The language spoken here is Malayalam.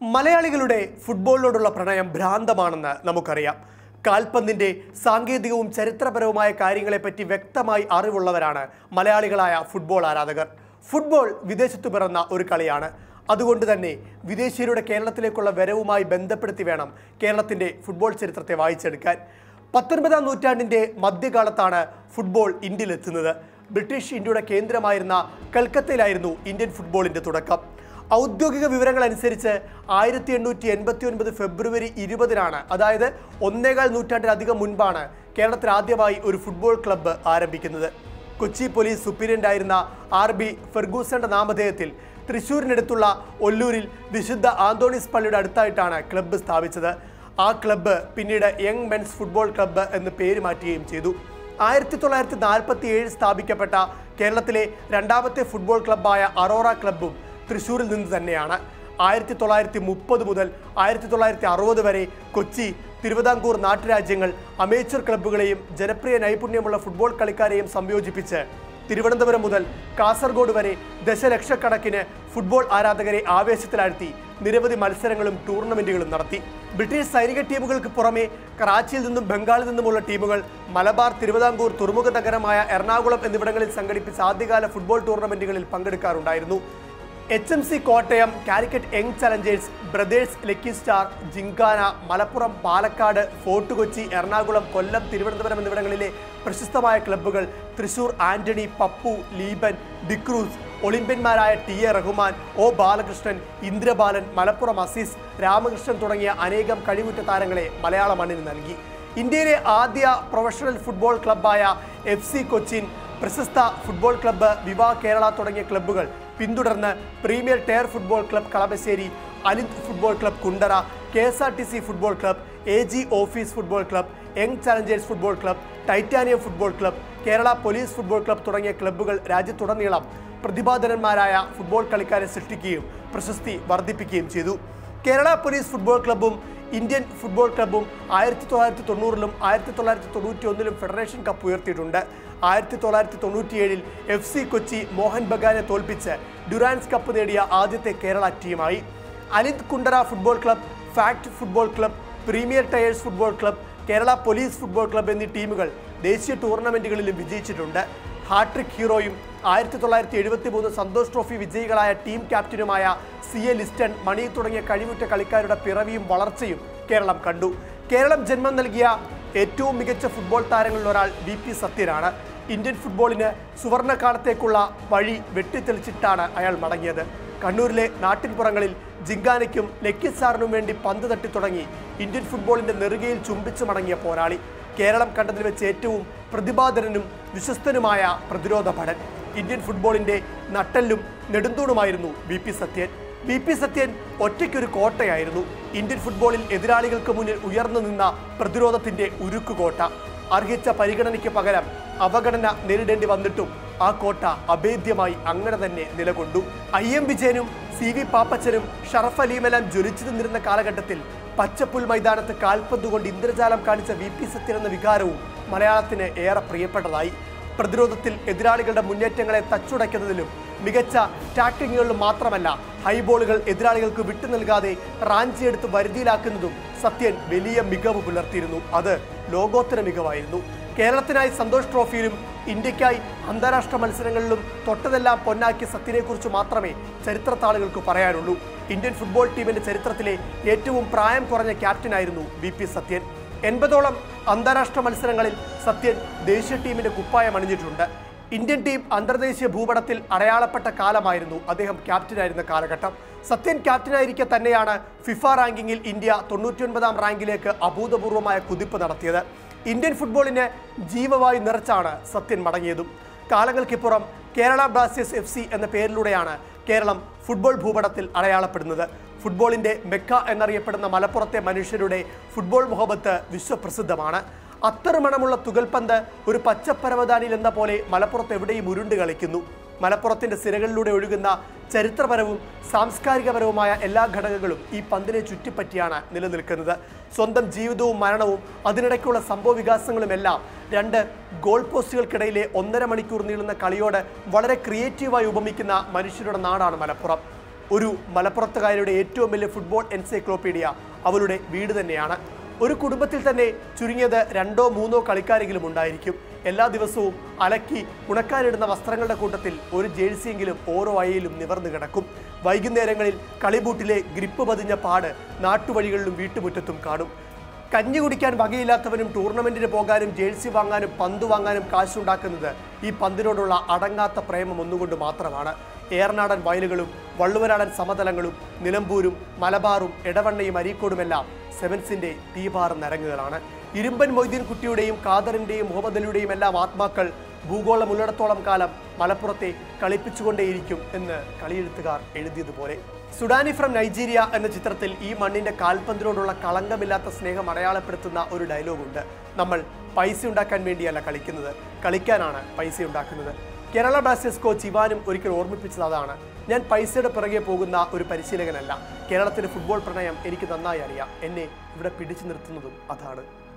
മലയാളികളുടെ ഫുട്ബോളിനോടുള്ള പ്രണയം ഭ്രാന്തമാണെന്ന് നമുക്കറിയാം കാൽപന്തിന്റെ സാങ്കേതികവും ചരിത്രപരവുമായ കാര്യങ്ങളെപ്പറ്റി വ്യക്തമായി അറിവുള്ളവരാണ് മലയാളികളായ ഫുട്ബോൾ ആരാധകർ ഫുട്ബോൾ വിദേശത്തു പിറന്ന ഒരു കളിയാണ് അതുകൊണ്ട് തന്നെ വിദേശീയരുടെ കേരളത്തിലേക്കുള്ള വരവുമായി ബന്ധപ്പെടുത്തി വേണം കേരളത്തിന്റെ ഫുട്ബോൾ ചരിത്രത്തെ വായിച്ചെടുക്കാൻ പത്തൊൻപതാം നൂറ്റാണ്ടിന്റെ മധ്യകാലത്താണ് ഫുട്ബോൾ ഇന്ത്യയിലെത്തുന്നത് ബ്രിട്ടീഷ് ഇന്ത്യയുടെ കേന്ദ്രമായിരുന്ന കൽക്കത്തയിലായിരുന്നു ഇന്ത്യൻ ഫുട്ബോളിന്റെ തുടക്കം ഔദ്യോഗിക വിവരങ്ങൾ അനുസരിച്ച് ആയിരത്തി എണ്ണൂറ്റി എൺപത്തി ഒൻപത് ഫെബ്രുവരി ഇരുപതിനാണ് അതായത് ഒന്നേകാൽ നൂറ്റാണ്ടിലധികം മുൻപാണ് കേരളത്തിൽ ആദ്യമായി ഒരു ഫുട്ബോൾ ക്ലബ്ബ് ആരംഭിക്കുന്നത് കൊച്ചി പോലീസ് സൂപ്രണ്ട് ആയിരുന്ന ആർ ബി ഫെർഗൂസന്റെ നാമധേയത്തിൽ തൃശ്ശൂരിനടുത്തുള്ള ഒല്ലൂരിൽ വിശുദ്ധ ആന്തോണീസ് പള്ളിയുടെ അടുത്തായിട്ടാണ് ക്ലബ്ബ് സ്ഥാപിച്ചത് ആ ക്ലബ്ബ് പിന്നീട് യങ് മെൻസ് ഫുട്ബോൾ ക്ലബ്ബ് എന്ന് പേര് മാറ്റുകയും ചെയ്തു ആയിരത്തി തൊള്ളായിരത്തി നാൽപ്പത്തി ഏഴ് സ്ഥാപിക്കപ്പെട്ട കേരളത്തിലെ രണ്ടാമത്തെ ഫുട്ബോൾ ക്ലബ്ബായ അറോറ ക്ലബ്ബും തൃശ്ശൂരിൽ നിന്ന് തന്നെയാണ് ആയിരത്തി തൊള്ളായിരത്തി മുപ്പത് മുതൽ ആയിരത്തി തൊള്ളായിരത്തി അറുപത് വരെ കൊച്ചി തിരുവിതാംകൂർ നാട്ടുരാജ്യങ്ങൾ അമേച്ചർ ക്ലബ്ബുകളെയും ജനപ്രിയ നൈപുണ്യമുള്ള ഫുട്ബോൾ കളിക്കാരെയും സംയോജിപ്പിച്ച് തിരുവനന്തപുരം മുതൽ കാസർഗോഡ് വരെ ദശലക്ഷക്കണക്കിന് ഫുട്ബോൾ ആരാധകരെ ആവേശത്തിലാഴ്ത്തി നിരവധി മത്സരങ്ങളും ടൂർണമെന്റുകളും നടത്തി ബ്രിട്ടീഷ് സൈനിക ടീമുകൾക്ക് പുറമെ കറാച്ചിയിൽ നിന്നും ബംഗാളിൽ നിന്നുമുള്ള ടീമുകൾ മലബാർ തിരുവിതാംകൂർ തുറമുഖ നഗരമായ എറണാകുളം എന്നിവിടങ്ങളിൽ സംഘടിപ്പിച്ച ആദ്യകാല ഫുട്ബോൾ ടൂർണമെന്റുകളിൽ പങ്കെടുക്കാറുണ്ടായിരുന്നു H M C Kottayam Calicut Young Challengers Brothers Lucky Star ജിങ്കാന മലപ്പുറം പാലക്കാട് ഫോർട്ട് കൊച്ചി എറണാകുളം കൊല്ലം തിരുവനന്തപുരം എന്നിവിടങ്ങളിലെ പ്രശസ്തമായ ക്ലബ്ബുകൾ തൃശൂർ ആന്റണി പപ്പു ലീബൻ ഡിക്രൂസ് ഒളിമ്പ്യന്മാരായ T A Rahman O Balakrishnan Indrabalan Malappuram Aziz Ramakrishnan തുടങ്ങിയ അനേകം കഴിവുറ്റ താരങ്ങളെ മലയാള മണ്ണിന് നൽകി ഇന്ത്യയിലെ ആദ്യ പ്രൊഫഷണൽ ഫുട്ബോൾ ക്ലബ്ബായ എഫ് സി കൊച്ചിൻ പ്രശസ്ത ഫുട്ബോൾ ക്ലബ്ബ് വിവാ കേരള തുടങ്ങിയ ക്ലബ്ബുകൾ പിന്തുടർന്ന് Premier Tyre football club Kalamassery Alind football club Kundara K S R T C football club A G office football club Young Challengers football club Titanium football club Kerala police football club തുടങ്ങിയ ക്ലബ്ബുകൾ രാജ്യത്തുടനീളം പ്രതിഭാധനന്മാരായ ഫുട്ബോൾ കളിക്കാരെ സൃഷ്ടിക്കുകയും പ്രശസ്തി വർദ്ധിപ്പിക്കുകയും ചെയ്തു കേരള പോലീസ് ഫുട്ബോൾ ക്ലബ്ബും ഇന്ത്യൻ ഫുട്ബോൾ ക്ലബ്ബും ആയിരത്തി തൊള്ളായിരത്തി തൊണ്ണൂറിലും ആയിരത്തി തൊള്ളായിരത്തി തൊണ്ണൂറ്റി ഒന്നിലും ഫെഡറേഷൻ കപ്പ് ഉയർത്തിയിട്ടുണ്ട് ആയിരത്തി തൊള്ളായിരത്തി തൊണ്ണൂറ്റിയേഴിൽ എഫ് സി കൊച്ചി മോഹൻ ബഗാനെ തോൽപ്പിച്ച് ഡുറാൻസ് കപ്പ് നേടിയ ആദ്യത്തെ കേരള ടീമായി Alind Kundara football club FACT football club Premier Tyres football club Kerala police football club എന്നീ ടീമുകൾ ദേശീയ ടൂർണമെന്റുകളിലും വിജയിച്ചിട്ടുണ്ട് ഹാട്രിക് ഹീറോയും ആയിരത്തി തൊള്ളായിരത്തി എഴുപത്തി മൂന്ന് സന്തോഷ് ട്രോഫി വിജയികളായ ടീം ക്യാപ്റ്റനുമായ സി എ ലിസ്റ്റൺ മണി തുടങ്ങിയ കഴിവുറ്റ കളിക്കാരുടെ പിറവിയും വളർച്ചയും കേരളം കണ്ടു കേരളം ജന്മം നൽകിയ ഏറ്റവും മികച്ച ഫുട്ബോൾ താരങ്ങളിൽ ഒരാൾ വി പി സത്യനാണ് ഇന്ത്യൻ ഫുട്ബോളിന് സുവർണകാലത്തേക്കുള്ള വഴി വെട്ടിത്തെളിച്ചിട്ടാണ് അയാൾ മടങ്ങിയത് കണ്ണൂരിലെ നാട്ടിൻപുറങ്ങളിൽ ജിങ്കാനയ്ക്കും ലക്കിസാറിനും വേണ്ടി പന്ത് തട്ടി തുടങ്ങി ഇന്ത്യൻ ഫുട്ബോളിന്റെ നെറുകയിൽ ചുംബിച്ചു മടങ്ങിയ പോരാളി കേരളം കണ്ടതിൽ വെച്ച് ഏറ്റവും പ്രതിഭാധനനും വിശ്വസ്തനുമായ പ്രതിരോധ ഭടൻ ഇന്ത്യൻ ഫുട്ബോളിന്റെ നട്ടെല്ലും നെടുന്തൂണുമായിരുന്നു V P Sathyan V P Sathyan ഒറ്റയ്ക്കൊരു കോട്ടയായിരുന്നു ഇന്ത്യൻ ഫുട്ബോളിൽ എതിരാളികൾക്ക് മുന്നിൽ ഉയർന്നു നിന്ന പ്രതിരോധത്തിന്റെ ഉരുക്കുകോട്ട അർഹിച്ച പരിഗണനയ്ക്ക് പകരം അവഗണന നേരിടേണ്ടി വന്നിട്ടും ആ കോട്ട അഭേദ്യമായി അങ്ങനെ തന്നെ നിലകൊണ്ടു ഐ എം വിജയനും സി വി പാപ്പച്ചനും ഷറഫ് അലിയുമെല്ലാം ജ്വലിച്ചു നിന്നിരുന്ന കാലഘട്ടത്തിൽ പച്ചപ്പുൽ മൈതാനത്ത് കാൽപന്ത് കൊണ്ട് ഇന്ദ്രജാലം കാണിച്ച വി പി സത്യൻ എന്ന വികാരവും മലയാളത്തിന് ഏറെ പ്രിയപ്പെട്ടതായി പ്രതിരോധത്തിൽ എതിരാളികളുടെ മുന്നേറ്റങ്ങളെ തച്ചുടയ്ക്കുന്നതിലും മികച്ച ടാക്ലിങ്ങുകളിലും മാത്രമല്ല ഹൈബോളുകൾ എതിരാളികൾക്ക് വിട്ടു നൽകാതെ റാഞ്ചിയെടുത്ത് വരുതിയിലാക്കുന്നതും സത്യൻ വലിയ മികവ് പുലർത്തിയിരുന്നു അത് ലോകോത്തര മികവായിരുന്നു കേരളത്തിനായി സന്തോഷ് ട്രോഫിയിലും ഇന്ത്യക്കായി അന്താരാഷ്ട്ര മത്സരങ്ങളിലും തൊട്ടതെല്ലാം പൊന്നാക്കിയ സത്യനെക്കുറിച്ച് മാത്രമേ ചരിത്രത്താളുകൾക്ക് പറയാനുള്ളൂ ഇന്ത്യൻ ഫുട്ബോൾ ടീമിന്റെ ചരിത്രത്തിലെ ഏറ്റവും പ്രായം കുറഞ്ഞ ക്യാപ്റ്റനായിരുന്നു വി പി സത്യൻ എൺപതോളം അന്താരാഷ്ട്ര മത്സരങ്ങളിൽ സത്യൻ ദേശീയ ടീമിന്റെ കുപ്പായം അണിഞ്ഞിട്ടുണ്ട് ഇന്ത്യൻ ടീം അന്തർദേശീയ ഭൂപടത്തിൽ അടയാളപ്പെട്ട കാലമായിരുന്നു അദ്ദേഹം ക്യാപ്റ്റനായിരുന്ന കാലഘട്ടം സത്യൻ ക്യാപ്റ്റനായിരിക്കെ തന്നെയാണ് ഫിഫ റാങ്കിങ്ങിൽ ഇന്ത്യ തൊണ്ണൂറ്റിയൊൻപതാം റാങ്കിലേക്ക് അഭൂതപൂർവമായ കുതിപ്പ് നടത്തിയത് ഇന്ത്യൻ ഫുട്ബോളിന് ജീവവായു നിറച്ചാണ് സത്യൻ മടങ്ങിയതും കാലങ്ങൾക്കിപ്പുറം കേരള ബ്ലാസ്റ്റേഴ്സ് എഫ് സി എന്ന പേരിലൂടെയാണ് കേരളം ഫുട്ബോൾ ഭൂപടത്തിൽ അടയാളപ്പെടുന്നത് ഫുട്ബോളിന്റെ മെക്ക എന്നറിയപ്പെടുന്ന മലപ്പുറത്തെ മനുഷ്യരുടെ ഫുട്ബോൾ മുഹബത്ത് വിശ്വപ്രസിദ്ധമാണ് അത്തറുമണമുള്ള തുകൽപന്ത് ഒരു പച്ചപ്പരവതാനിൽ എന്ന പോലെ മലപ്പുറത്ത് എവിടെയും ഉരുണ്ട് കളിക്കുന്നു മലപ്പുറത്തിന്റെ സിരകളിലൂടെ ഒഴുകുന്ന ചരിത്രപരവും സാംസ്കാരികപരവുമായ എല്ലാ ഘടകങ്ങളും ഈ പന്തിനെ ചുറ്റിപ്പറ്റിയാണ് നിലനിൽക്കുന്നത് സ്വന്തം ജീവിതവും മരണവും അതിനിടയ്ക്കുള്ള സംഭവ വികാസങ്ങളുമെല്ലാം രണ്ട് ഗോൾ പോസ്റ്റുകൾക്കിടയിലെ ഒന്നര മണിക്കൂർ നീളുന്ന കളിയോട് വളരെ ക്രിയേറ്റീവായി ഉപമിക്കുന്ന മനുഷ്യരുടെ നാടാണ് മലപ്പുറം ഒരു മലപ്പുറത്തുകാരുടെ ഏറ്റവും വലിയ ഫുട്ബോൾ എൻസൈക്ലോപീഡിയ അവളുടെ വീട് തന്നെയാണ് ഒരു കുടുംബത്തിൽ തന്നെ ചുരുങ്ങിയത് രണ്ടോ മൂന്നോ കളിക്കാരെങ്കിലും ഉണ്ടായിരിക്കും എല്ലാ ദിവസവും അലക്കി ഉണക്കാനിടുന്ന വസ്ത്രങ്ങളുടെ കൂട്ടത്തിൽ ഒരു ജേഴ്സിയെങ്കിലും ഓരോ അയയിലും നിവർന്നു കിടക്കും വൈകുന്നേരങ്ങളിൽ കളിബൂട്ടിലെ ഗ്രിപ്പ് പതിഞ്ഞ പാട് നാട്ടുവഴികളിലും വീട്ടുമുറ്റത്തും കാണും കഞ്ഞി കുടിക്കാൻ വകയില്ലാത്തവനും ടൂർണമെന്റിന് പോകാനും ജേഴ്സി വാങ്ങാനും പന്ത് വാങ്ങാനും കാശുണ്ടാക്കുന്നത് ഈ പന്തിനോടുള്ള അടങ്ങാത്ത പ്രേമം ഒന്നുകൊണ്ട് മാത്രമാണ് ഏറനാടൻ വയലുകളും വള്ളുവനാടൻ സമതലങ്ങളും നിലമ്പൂരും മലബാറും ഇടവണ്ണയും അരീക്കോടുമെല്ലാം സെവൻസിന്റെ തീപാറും നരങ്ങുകളാണ് ഇരുമ്പൻ മൊയ്തീൻ കുട്ടിയുടെയും ഖാദറിന്റെയും മുഹമ്മദ് അലിയുടെയും എല്ലാം ആത്മാക്കൾ ഭൂഗോളം ഉള്ളിടത്തോളം കാലം മലപ്പുറത്തെ കളിപ്പിച്ചുകൊണ്ടേയിരിക്കും എന്ന് കളിയെഴുത്തുകാർ എഴുതിയതുപോലെ സുഡാനി ഫ്രം നൈജീരിയ എന്ന ചിത്രത്തിൽ ഈ മണ്ണിന്റെ കാൽപന്തിനോടുള്ള കളങ്കമില്ലാത്ത സ്നേഹം അടയാളപ്പെടുത്തുന്ന ഒരു ഡയലോഗുണ്ട് നമ്മൾ പൈസ ഉണ്ടാക്കാൻ വേണ്ടിയല്ല കളിക്കുന്നത് കളിക്കാനാണ് പൈസ ഉണ്ടാക്കുന്നത് കേരള ബ്ലാസ്റ്റേഴ്സ് കോച്ച് ഇവാനും ഒരിക്കൽ ഓർമ്മിപ്പിച്ചത് അതാണ് ഞാൻ പൈസയുടെ പിറകെ പോകുന്ന ഒരു പരിശീലകനല്ല കേരളത്തിന്റെ ഫുട്ബോൾ പ്രണയം എനിക്ക് നന്നായി അറിയാം എന്നെ ഇവിടെ പിടിച്ചു നിർത്തുന്നതും അതാണ്